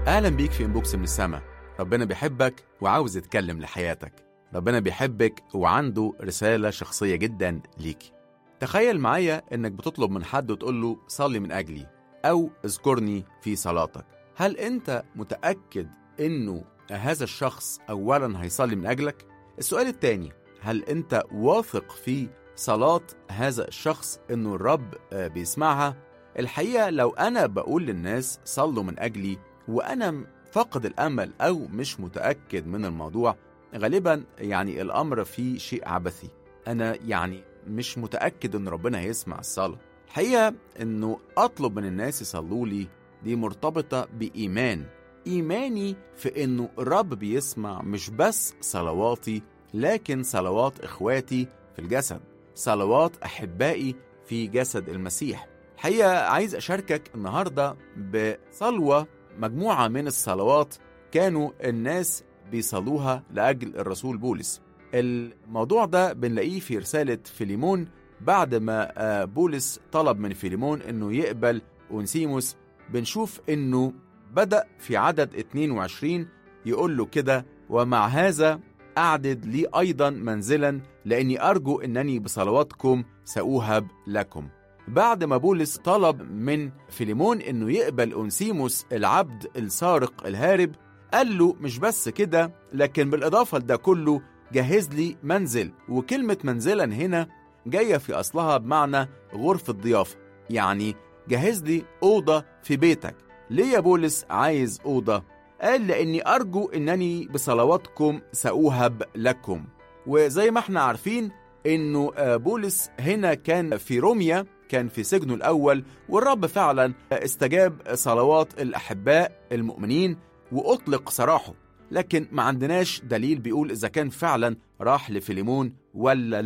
أهلا بيك في إنبوكس من السما ربنا بيحبك وعاوز يتكلم لحياتك ربنا بيحبك وعنده رسالة شخصية جدا ليكي تخيل معايا إنك بتطلب من حد وتقول له صلي من أجلي أو اذكرني في صلاتك هل أنت متأكد إنه هذا الشخص أولا هيصلي من أجلك؟ السؤال التاني هل أنت واثق في صلاة هذا الشخص إنه الرب آه، بيسمعها؟ الحقيقة لو أنا بقول للناس صلوا من أجلي وأنا فاقد الأمل أو مش متأكد من الموضوع غالبا يعني الأمر فيه شيء عبثي أنا يعني مش متأكد إن ربنا هيسمع الصلاة الحقيقة إنه أطلب من الناس يصلوا لي دي مرتبطة بإيمان إيماني في إنه الرب بيسمع مش بس صلواتي لكن صلوات إخواتي في الجسد صلوات أحبائي في جسد المسيح الحقيقة عايز أشاركك النهاردة بصلوة مجموعة من الصلوات كانوا الناس بيصلوها لأجل الرسول بولس الموضوع ده بنلاقيه في رسالة فيليمون بعد ما آه، بولس طلب من فيليمون انه يقبل اونسيموس بنشوف انه بدأ في عدد 22 يقول له كده ومع هذا أعدد لي أيضا منزلا لأني أرجو أنني بصلواتكم سأوهب لكم بعد ما بولس طلب من فيليمون أنه يقبل أونسيموس العبد السارق الهارب قال له مش بس كده لكن بالإضافة لده كله جهز لي منزل وكلمة منزلا هنا جاية في أصلها بمعنى غرفة ضيافة يعني جهز لي أوضة في بيتك ليه يا بولس عايز أوضة؟ قال لأني أرجو أنني بصلواتكم سأوهب لكم وزي ما احنا عارفين أنه آه، بولس هنا كان في روميا كان في سجنه الأول والرب فعلا استجاب صلوات الأحباء المؤمنين وأطلق سراحه لكن ما عندناش دليل بيقول إذا كان فعلا راح لفيليمون ولا لا